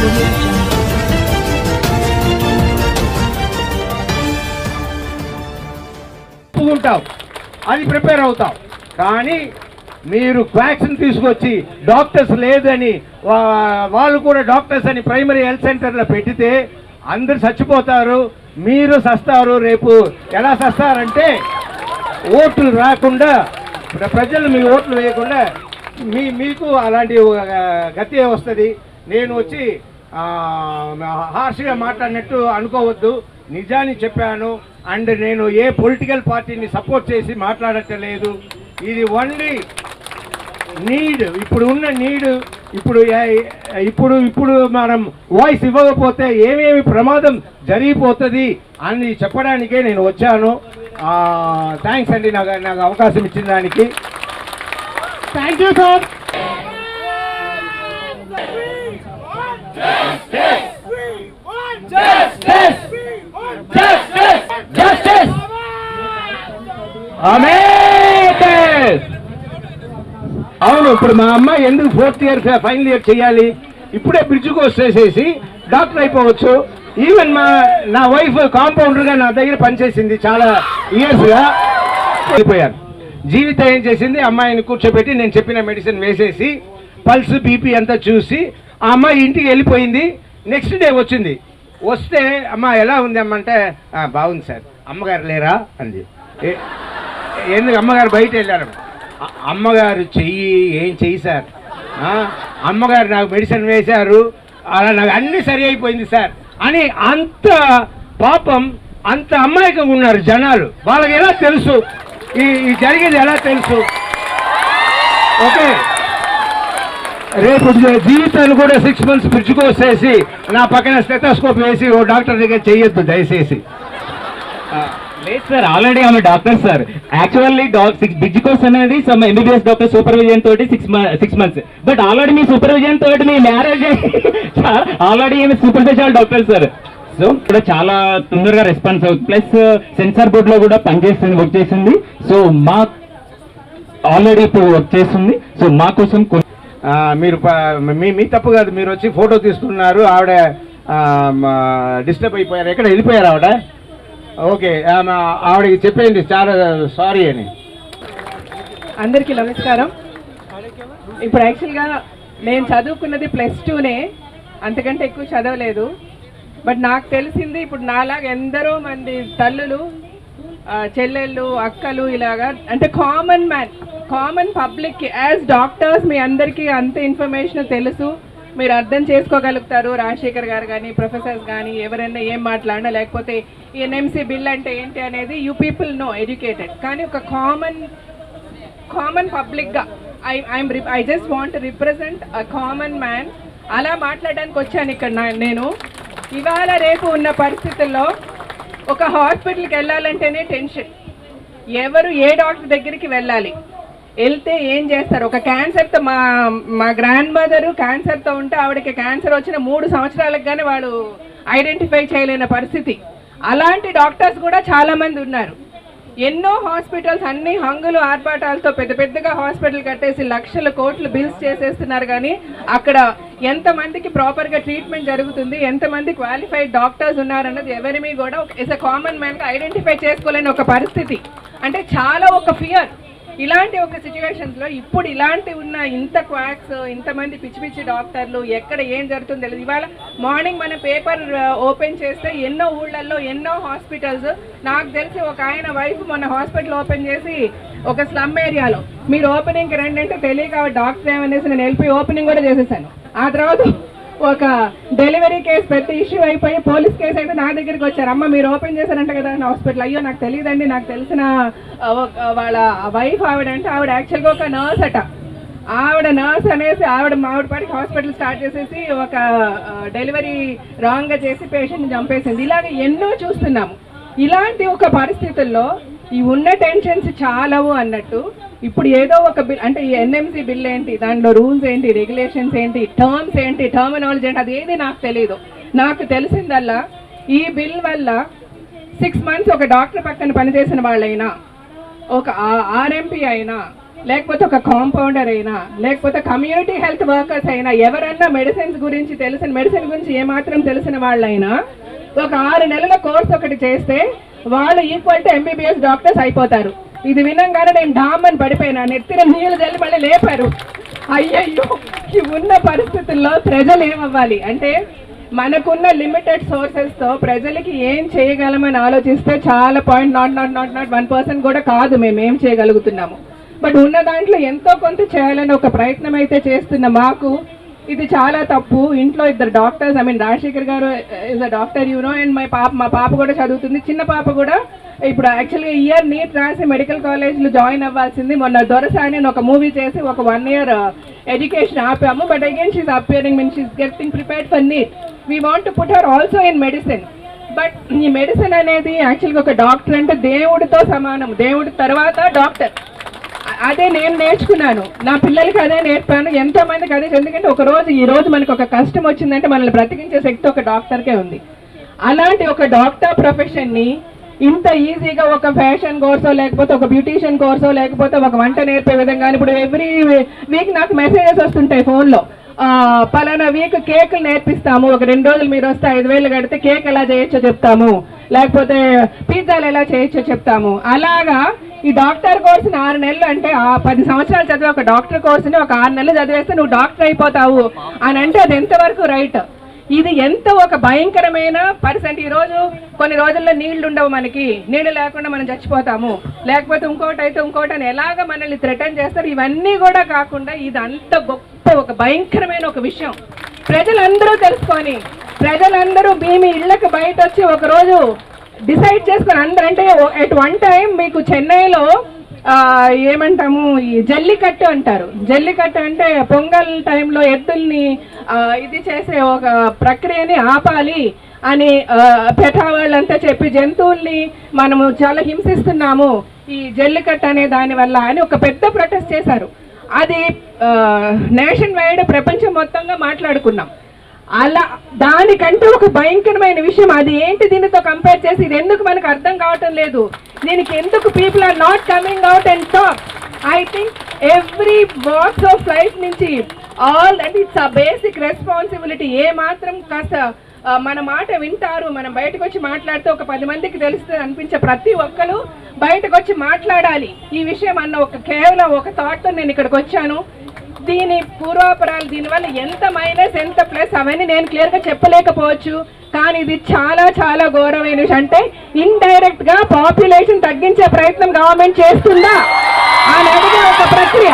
audio jungle. ఒప్పుకుంటాం అది prepare అవుతాం కానీ మీరు వ్యాక్సిన్ తీసుకొచ్చి డాక్టర్స్ లేదని వా- వాళ్ళు కూడా డాక్టర్స్ అని ప్రైమరీ హెల్త్ సెంటర్లో పెట్టితే అందరు చచ్చిపోతారు మీరు సస్తారు రేపు ఎలా సస్తారంటే ఓట్లు రాకుండా ప్ర- ప్రజలు మీ ఓట్లు వేయకుండా మీ మీకు అలాంటి ఆ, గతి వస్తుంది నేను వచ్చి ఆ, హార్ష్గా మాట్లాడినట్టు అనుకోవద్దు నిజాన్ని చెప్పాను అండ్ నేను ఏ పొలిటికల్ పార్టీని సపోర్ట్ చేసి మాట్లాడటలేదు ఇది ఓన్లీ నీడ్ ఇప్పుడు ఉన్న నీడ్ ఇప్పుడు ఏ- ఇప్పుడు ఇప్పుడు మనం వాయిస్ ఇవ్వకపోతే ఏమేమి ప్రమాదం జరిగిపోతుంది అని చెప్పడానికే నేను వచ్చాను థ్యాంక్స్ అండి నాకు నాకు అవకాశం ఇచ్చిన దానికి థ్యాంక్ యూ సార్ జస్టిస్ అవును ఇప్పుడు మా అమ్మాయి ఎందుకు ఫోర్త్ ఇయర్ ఫైనల్ ఇయర్ చేయాలి ఇప్పుడే బ్రిడ్జ్ కోర్స్ చేసేసి డాక్టర్ అయిపోవచ్చు ఈవెన్ మా నా వైఫ్ కాంపౌండర్గా నా దగ్గర పనిచేసింది చాలా ఇయర్స్గా వెళ్ళిపోయాను జీవితం ఏం చేసింది అమ్మాయిని కూర్చోబెట్టి నేను చెప్పిన మెడిసిన్ వేసేసి పల్స్ బీపీ అంతా చూసి ఆ అమ్మాయి ఇంటికి వెళ్ళిపోయింది నెక్స్ట్ డే వచ్చింది వస్తే అమ్మ ఎలా ఉంది అమ్మ అంటే "ఆ, బాగుంది సార్ అమ్మగారు లేరా అంది "ఏ- ఎందుకు అమ్మగారు బయట వెళ్ళారు అ- అమ్మగారు చెయ్యి ఏం చెయ్యి సార్ ఆ, అమ్మగారు నాకు మెడిసిన్ వేశారు అలా నాకు అన్నీ సరి అయిపోయింది సార్ అని అంత పాపం అంత అమాయకంగా ఉన్నారు జనాలు వాళ్ళకి ఎలా తెలుసు ఈ ఈ జరిగేది ఎలా తెలుసు ఓకే రేపు జీ- జీవితాన్ని కూడా సిక్స్ మంత్స్ బ్రిడ్జ్ కోసేసి నా పక్కన స్టెథోస్కోప్ వేసి ఓ డాక్టర్ దగ్గర చెయ్యొద్దు దయచేసి లేదు సార్ ఆల్రెడీ ఆమె doctor sir actually six big course అనేది సమ్ ఎంబీబీఎస్ డాక్టర్ సూపర్విజన్ తోటి six six months but already మీ సూపర్విజన్ తోటి మీ మ్యారేజ్ ఆల్రెడీ ఈమె super special doctor sir so ఇక్కడ చాలా తొందరగా రెస్పాన్స్ అవుతుంది ప్లస్ సెన్సార్ బోర్డ్ లో కూడా పనిచేస్తుంది వర్క్ చేసింది సో మా ఆల్రెడీ ఇప్పుడు వర్క్ చేస్తుంది సో మా కోసం కొ- ఆ, మీరు ప- మీ మీ తప్పు కాదు మీరు వచ్చి ఫోటో తీసుకున్నారు ఆవిడ డిస్టర్బ్ అయిపోయారు ఎక్కడ వెళ్ళిపోయారు ఆవిడ ఓకే ఆమె ఆవిడకి చెప్పేయండి చాలా సారీ అని అందరికీ నమస్కారం ఇప్పుడు యాక్చువల్గా నేను చదువుకున్నది ప్లస్ టూనే అంతకంటే ఎక్కువ చదవలేదు బట్ నాకు తెలిసింది ఇప్పుడు నాలాగా ఎందరో మంది తల్లులు ఆ, చెల్లెళ్ళు అక్కలు ఇలాగా అంటే common man common public as doctors మీ అందరికీ అంత ఇన్ఫర్మేషన్ తెలుసు మీరు అర్థం చేసుకోగలుగుతారు రాజశేఖర్ గారు కానీ ప్రొఫెసర్స్ కానీ ఎవరైనా ఏం మాట్లాడినా లేకపోతే ఈ ఎన్ఎంసీ బిల్ అంటే ఏంటి అనేది యూ పీపుల్ నో ఎడ్యుకేటెడ్ కానీ ఒక కామన్ కామన్ పబ్లిక్గా I I'm I just want represent a common man అలా మాట్లాడడానికి వచ్చాను ఇక్కడ నా- నేను ఇవాళ రేపు ఉన్న పరిస్థితుల్లో ఒక హాస్పిటల్కి వెళ్ళాలంటేనే టెన్షన్ ఎవరు ఏ డాక్టర్ దగ్గరికి వెళ్ళాలి వెళ్తే ఏం చేస్తారు ఒక క్యాన్సర్తో మా మా గ్రాండ్ మదరు క్యాన్సర్తో ఉంటే ఆవిడకి క్యాన్సర్ వచ్చిన మూడు సంవత్సరాలకు కానీ వాళ్ళు ఐడెంటిఫై చేయలేని పరిస్థితి అలాంటి డాక్టర్స్ కూడా చాలామంది ఉన్నారు ఎన్నో హాస్పిటల్స్ అన్ని హంగులు ఆర్భాటాలతో పెద్ద పెద్దగా హాస్పిటల్ కట్టేసి లక్షల కోట్లు బిల్స్ చేసేస్తున్నారు కానీ అక్కడ ఎంతమందికి ప్రాపర్గా ట్రీట్మెంట్ జరుగుతుంది ఎంతమంది క్వాలిఫైడ్ డాక్టర్స్ ఉన్నారన్నది ఎవరిమీ కూడా ఎస్ అ కామన్ మ్యాన్గా ఐడెంటిఫై చేసుకోలేని ఒక పరిస్థితి అంటే చాలా ఒక ఫియర్ ఇలాంటి ఒక సిచ్యువేషన్స్లో ఇప్పుడు ఇలాంటి ఉన్న ఇంత క్వాక్స్ ఇంతమంది పిచ్చి పిచ్చి డాక్టర్లు ఎక్కడ ఏం జరుగుతుందో తెలియదు ఇవాళ మార్నింగ్ మన పేపర్ ఓపెన్ చేస్తే ఎన్నో ఊళ్ళల్లో ఎన్నో హాస్పిటల్స్ నాకు తెలిసి ఒక ఆయన వైఫ్ మొన్న హాస్పిటల్ ఓపెన్ చేసి ఒక స్లమ్ ఏరియాలో మీరు ఓపెనింగ్కి రండి అంటే తెలియక డాక్టర్ ఏమనేసి నేను వెళ్ళిపోయి ఓపెనింగ్ కూడా చేసేసాను ఆ తర్వాత ఒక డెలివరీ కేసు పెద్ద ఇష్యూ అయిపోయి పోలీస్ కేసు అయితే నా దగ్గరికి వచ్చారు అమ్మ మీరు ఓపెన్ చేశారంట కదా అని హాస్పిటల్ అయ్యో నాకు తెలియదండి నాకు తెలిసిన ఆ, ఒక- వాళ్ళ వైఫ్ ఆవిడ అంటే ఆవిడ యాక్చువల్గా ఒక నర్స్ అట ఆవిడ నర్స్ అనేసి ఆవిడ ఆవిడ పాటికి హాస్పిటల్ స్టార్ట్ చేసేసి ఒక డెలివరీ రాంగ్గా చేసి పేషెంట్ని చంపేసింది ఇలాగ ఎన్నో చూస్తున్నాము ఇలాంటి ఒక పరిస్థితుల్లో ఈ ఉన్న టెన్షన్స్ చాలవు అన్నట్టు ఇప్పుడు ఏదో ఒక బిల్ అంటే ఈ ఎన్ఎంసీ బిల్ ఏంటి దాంట్లో రూల్స్ ఏంటి రెగ్యులేషన్స్ ఏంటి టర్మ్స్ ఏంటి టర్మినాలజీ ఏంటి అది ఏది నాకు తెలియదు నాకు తెలిసిందల్లా ఈ బిల్ వల్ల సిక్స్ మంత్స్ ఒక డాక్టర్ పక్కన పనిచేసిన వాళ్ళైనా ఒక ఆర్ఎంపీ అయినా లేకపోతే ఒక కాంపౌండర్ అయినా లేకపోతే కమ్యూనిటీ హెల్త్ వర్కర్స్ అయినా ఎవరన్నా మెడిసిన్స్ గురించి తెలిసిన మెడిసిన్ గురించి ఏమాత్రం తెలిసిన వాళ్ళైనా ఒక ఆరు నెలల కోర్స్ ఒకటి చేస్తే వాళ్ళు ఈక్వల్ టు ఎంబీబీఎస్ డాక్టర్స్ అయిపోతారు ఇది వినంగానే నేను డామ్ అని పడిపోయినా నెత్తిన నీళ్ళు జల్లి మళ్ళీ లేపారు అయ్యయ్యో ఈ ఉన్న పరిస్థితుల్లో ప్రజలు ఏమవ్వాలి అంటే మనకున్న లిమిటెడ్ సోర్సెస్ తో ప్రజలకి ఏం చేయగలమని ఆలోచిస్తే చాలా point not not not not one percent కూడా కాదు మేము ఏం చేయగలుగుతున్నాము బట్ ఉన్న దాంట్లో ఎంతో కొంత చేయాలని ఒక ప్రయత్నం అయితే చేస్తున్న మాకు ఇది చాలా తప్పు ఇంట్లో ఇద్దరు డాక్టర్స్ ఐ మీన్ రాజశేఖర్ గారు is a doctor you know and my పాప మా పాప కూడా చదువుతుంది చిన్న పాప కూడా ఇప్పుడు యాక్చువల్గా ఇయర్ నీట్ రాసి మెడికల్ కాలేజ్లో జాయిన్ అవ్వాల్సింది మొన్న దొరసాని అని ఒక మూవీ చేసి ఒక వన్ ఇయర్ ఎడ్యుకేషన్ ఆపాము but again she's appearing mean she's getting prepared for NEET we want to put her also in medicine but ఈ మెడిసిన్ అనేది యాక్చువల్గా ఒక డాక్టర్ అంటే దేవుడితో సమానం దేవుడి తర్వాత డాక్టర్ అ- అదే నేను నేర్చుకున్నాను నా పిల్లలకి అదే నేర్పాను ఎంతో మందికి అదే ఎందుకంటే ఒక రోజు ఈ రోజు మనకు ఒక కష్టం వచ్చిందంటే మనల్ని బ్రతికించే శక్తి ఒక డాక్టర్కే ఉంది అలాంటి ఒక డాక్టర్ ప్రొఫెషన్ ని ఇంత ఈజీగా ఒక ఫ్యాషన్ కోర్సో లేకపోతే ఒక బ్యూటీషియన్ కోర్సో లేకపోతే ఒక వంట నేర్పే విధంగా ఇప్పుడు ఎవ్రీ వీక్ నాకు మెసేజెస్ వస్తుంటాయి ఫోన్లో పలానా వీక్ కేకులు నేర్పిస్తాము ఒక రెండు రోజులు మీరు వస్తే ఐదు వేలు కడితే కేక్ ఎలా చేయొచ్చో చెప్తాము లేకపోతే పిజ్జాలు ఎలా చేయొచ్చో చెప్తాము అలాగా ఈ డాక్టర్ కోర్సుని ఆరు నెలలు అంటే ఆ పది సంవత్సరాలు చదివే ఒక డాక్టర్ కోర్సుని ఒక ఆరు నెలలు చదివేస్తే నువ్వు డాక్టర్ అయిపోతావు అని అంటే అది ఎంతవరకు రైట్ ఇది ఎంత ఒక భయంకరమైన పర్సెంట్ ఈ రోజు కొన్ని రోజుల్లో నీళ్లు ఉండవు మనకి నీళ్లు లేకుండా మనం చచ్చిపోతాము లేకపోతే ఇంకోటి అయితే ఇంకోటి అని ఎలాగ మనల్ని థ్రెటన్ చేస్తారు ఇవన్నీ కూడా కాకుండా ఇది అంత గొప్ప ఒక భయంకరమైన ఒక విషయం ప్రజలందరూ తెలుసుకొని ప్రజలందరూ మీ మీ ఇళ్ళకి బయట వచ్చి ఒక రోజు డిసైడ్ చేసుకొని అందరూ అంటే ఎట్ వన్ టైం మీకు చెన్నైలో ఆ, ఏమంటాము ఈ జల్లికట్టు అంటారు జల్లికట్టు అంటే పొంగల్ టైంలో ఎద్దుల్ని ఆ, ఇది చేసే ఒక ప్రక్రియని ఆపాలి అని ఆ, పెటా వాళ్ళంతా చెప్పి జంతువుల్ని మనము చాలా హింసిస్తున్నాము ఈ జల్లికట్టు అనే దాని వల్ల అని ఒక పెద్ద ప్రొటెస్ట్ చేశారు అది నేషన్ వైడ్ ప్రపంచం మొత్తంగా మాట్లాడుకున్నాం అలా దానికంటే ఒక భయంకరమైన విషయం అది ఏంటి దీనితో కంపేర్ చేసి ఇది ఎందుకు మనకు అర్థం కావటం లేదు దీనికి ఎందుకు people are not coming out and talk I think every walks of life నుంచి ఆల్ అంటే ఇట్స్ అ బేసిక్ రెస్పాన్సిబిలిటీ ఏ మాత్రం కాస్త ఆ, మన మాట వింటారు మనం బయటకు వచ్చి మాట్లాడితే ఒక పది మందికి తెలుస్తుంది అనిపించే ప్రతి ఒక్కరు బయటకు వచ్చి మాట్లాడాలి ఈ విషయం అన్న ఒక కేవలం ఒక థాట్తో నేను ఇక్కడికి వచ్చాను దీని పూర్వాపరాలు దీనివల్ల ఎంత మైనస్ ఎంత ప్లస్ అవన్నీ నేను క్లియర్గా చెప్పలేకపోవచ్చు కానీ ఇది చాలా చాలా ఘోరమైన విషయం అంటే ఇండైరెక్ట్ గా పాపులేషన్ తగ్గించే ప్రయత్నం గవర్నమెంట్ చేస్తుందా అని అడిగే ఒక ప్రక్రియ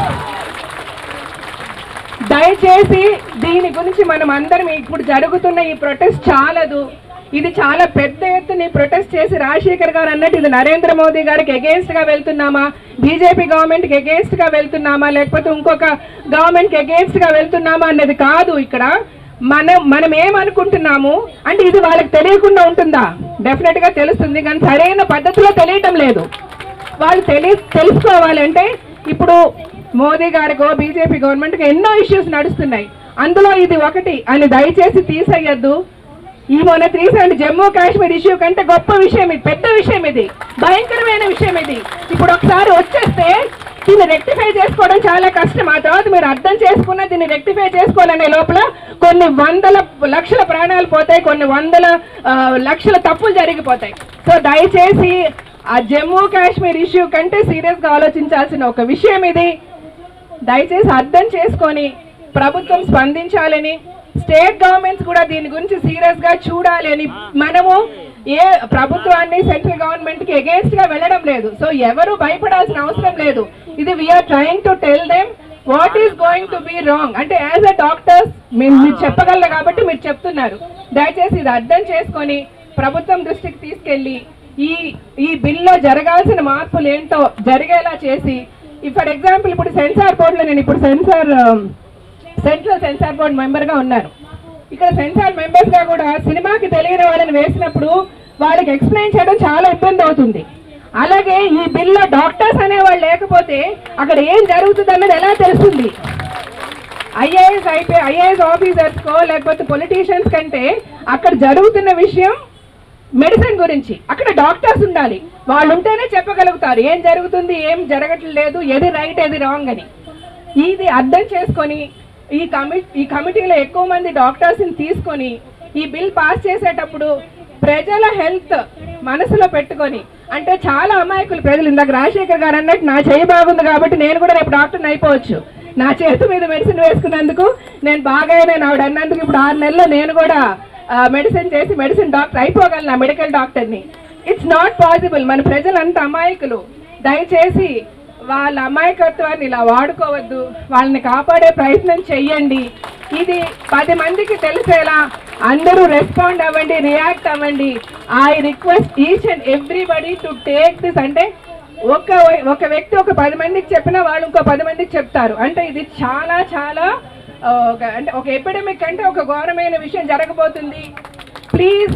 దయచేసి దీని గురించి మనం అందరం ఇప్పుడు జరుగుతున్న ఈ ప్రొటెస్ట్ చాలదు ఇది చాలా పెద్ద ఎత్తున ఈ ప్రొటెస్ట్ చేసి రాజశేఖర్ గారు అన్నట్టు ఇది నరేంద్ర మోదీ గారికి అగేన్స్ట్ గా వెళ్తున్నామా బీజేపీ గవర్నమెంట్ కి అగేన్స్ట్ గా వెళ్తున్నామా లేకపోతే ఇంకొక గవర్నమెంట్ కి అగేన్స్ట్ గా వెళ్తున్నామా అన్నది కాదు ఇక్కడ మనం మనం ఏమనుకుంటున్నాము అంటే ఇది వాళ్ళకి తెలియకుండా ఉంటుందా డెఫినెట్ గా తెలుస్తుంది కానీ సరైన పద్ధతిలో తెలియటం లేదు వాళ్ళు తెలి తెలుసుకోవాలంటే ఇప్పుడు మోదీ గారికో బీజేపీ గవర్నమెంట్కి ఎన్నో ఇష్యూస్ నడుస్తున్నాయి అందులో ఇది ఒకటి అని దయచేసి తీసేయద్దు ఈ మొన్న తీసేయండి జమ్మూ కాశ్మీర్ ఇష్యూ కంటే గొప్ప విషయం ఇది పెద్ద విషయం ఇది భయంకరమైన విషయం ఇది ఇప్పుడు ఒకసారి వచ్చేస్తే దీన్ని రెక్టిఫై చేసుకోవడం చాలా కష్టం ఆ తర్వాత మీరు అర్థం చేసుకున్న దీన్ని రెక్టిఫై చేసుకోవాలనే లోపల కొన్ని వందల లక్షల ప్రాణాలు పోతాయి కొన్ని వందల ఆ, లక్షల తప్పులు జరిగిపోతాయి సో దయచేసి ఆ జమ్మూ కాశ్మీర్ ఇష్యూ కంటే సీరియస్ గా ఆలోచించాల్సిన ఒక విషయం ఇది దయచేసి అర్థం చేసుకొని ప్రభుత్వం స్పందించాలని స్టేట్ గవర్నమెంట్స్ కూడా దీని గురించి సీరియస్ గా చూడాలి అని మనము ఏ ప్రభుత్వాన్ని సెంట్రల్ గవర్నమెంట్ కి అగేన్స్ట్ గా వెళ్ళడం లేదు సో ఎవరు భయపడాల్సిన అవసరం లేదు ఇది we're trying to tell them what is going to be wrong అంటే యాజ్ అ డాక్టర్స్ మీరు మీరు చెప్పగలరు కాబట్టి మీరు చెప్తున్నారు దయచేసి ఇది అర్థం చేసుకొని ప్రభుత్వం దృష్టికి తీసుకెళ్ళి ఈ ఈ బిల్లో జరగాల్సిన మార్పులు ఏంటో జరిగేలా చేసి ఫర్ ఎగ్జాంపుల్ ఇప్పుడు సెన్సార్ బోర్డులో నేను ఇప్పుడు censor central censor board member గా ఉన్నాను ఇక్కడ సెన్సార్ మెంబర్స్ గా కూడా సినిమాకి తెలియని వాళ్ళని వేసినప్పుడు వాళ్ళకి ఎక్స్ప్లెయిన్ చేయడం చాలా ఇబ్బంది అవుతుంది అలాగే ఈ బిల్లో డాక్టర్స్ అనేవాళ్ళు లేకపోతే అక్కడ ఏం జరుగుతుంది అన్నది ఎలా తెలుస్తుంది ఐఏఎస్ అయిపోయి ఐఏఎస్ ఆఫీసర్స్ కో లేకపోతే పొలిటీషియన్స్ కంటే అక్కడ జరుగుతున్న విషయం మెడిసిన్ గురించి అక్కడ డాక్టర్స్ ఉండాలి వాళ్ళు ఉంటేనే చెప్పగలుగుతారు ఏం జరుగుతుంది ఏం జరగట్లేదు ఏది రైట్ ఏది రాంగ్ అని ఇది అర్థం చేసుకొని ఈ కమి ఈ కమిటీలో ఎక్కువ మంది డాక్టర్స్ని తీసుకొని ఈ బిల్ పాస్ చేసేటప్పుడు ప్రజల హెల్త్ మనసులో పెట్టుకొని అంటే చాలా అమాయకులు ప్రజలు ఇందాక రాజశేఖర్ గారు అన్నట్టు నా చేయి బాగుంది కాబట్టి నేను కూడా రేపు డాక్టర్ని అయిపోవచ్చు నా చేతి మీద మెడిసిన్ వేసుకున్నందుకు నేను బాగా నేను ఆవిడ అన్నందుకు ఇప్పుడు ఆరు నెలల్లో నేను కూడా మెడిసిన్ చేసి మెడిసిన్ డాక్టర్ అయిపోగలను మెడికల్ డాక్టర్ని ఇట్స్ నాట్ పాసిబుల్ మన ప్రజలు అంత అమాయకులు దయచేసి వాళ్ళ అమాయకత్వాన్ని ఇలా వాడుకోవద్దు వాళ్ళని కాపాడే ప్రయత్నం చెయ్యండి ఇది పది మందికి తెలిసేలా అందరూ రెస్పాండ్ అవ్వండి రియాక్ట్ అవ్వండి I request each and everybody to take this అంటే ఒక ఒక వ్యక్తి ఒక పది మందికి చెప్పినా వాళ్ళు ఇంకో పది మందికి చెప్తారు అంటే ఇది చాలా చాలా ఆ, ఒక అంటే ఒక ఎపిడమిక్ అంటే ఒక ఘోరమైన విషయం జరగబోతుంది ప్లీజ్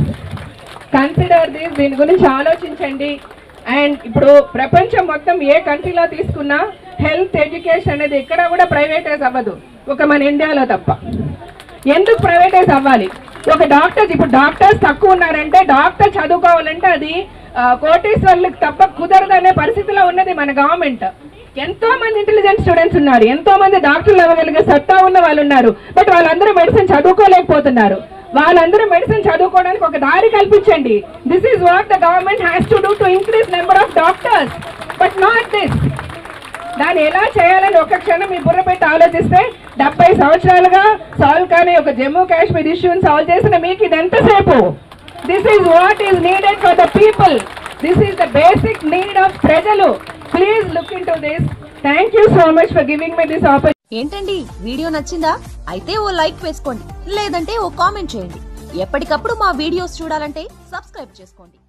కన్సిడర్ దిస్ దీని గురించి ఆలోచించండి అండ్ ఇప్పుడు ప్రపంచం మొత్తం ఏ కంట్రీలో తీసుకున్నా హెల్త్ ఎడ్యుకేషన్ అనేది ఎక్కడ కూడా ప్రైవేటైజ్ అవ్వదు ఒక మన ఇండియాలో తప్ప ఎందుకు ప్రైవేటైజ్ అవ్వాలి ఒక డాక్టర్స్ ఇప్పుడు డాక్టర్స్ తక్కువ ఉన్నారంటే డాక్టర్ చదువుకోవాలంటే అది ఆ, కోటీశ్వర్లకు తప్ప కుదరదనే పరిస్థితిలో ఉన్నది మన గవర్నమెంట్ ఎంతో మంది ఇంటెలిజెంట్ స్టూడెంట్స్ ఉన్నారు ఎంతో మంది డాక్టర్లు అవ్వగలిగే సత్తా ఉన్న వాళ్ళు ఉన్నారు బట్ వాళ్ళందరూ మెడిసిన్ చదువుకోలేకపోతున్నారు వాళ్ళందరూ మెడిసిన్ చదువుకోవడానికి ఒక దారి కల్పించండి this is what the government has to do to increase number of doctors but not this దాన్ని ఎలా చేయాలని ఒక క్షణం మీ బుర్ర పెట్టి ఆలోచిస్తే డెబ్బై సంవత్సరాలుగా సాల్వ్ కానీ ఒక జమ్మూ కాశ్మీర్ ఇష్యూని సాల్వ్ చేసిన మీకు ఇది ఎంతసేపు this is what is needed for the people this is the basic need of ప్రజలు please look into this thank you so much for giving me this opportunity ఏంటండి వీడియో నచ్చిందా అయితే ఓ లైక్ వేసుకోండి లేదంటే ఓ కామెంట్ చేయండి ఎప్పటికప్పుడు మా videos చూడాలంటే సబ్స్క్రైబ్ చేసుకోండి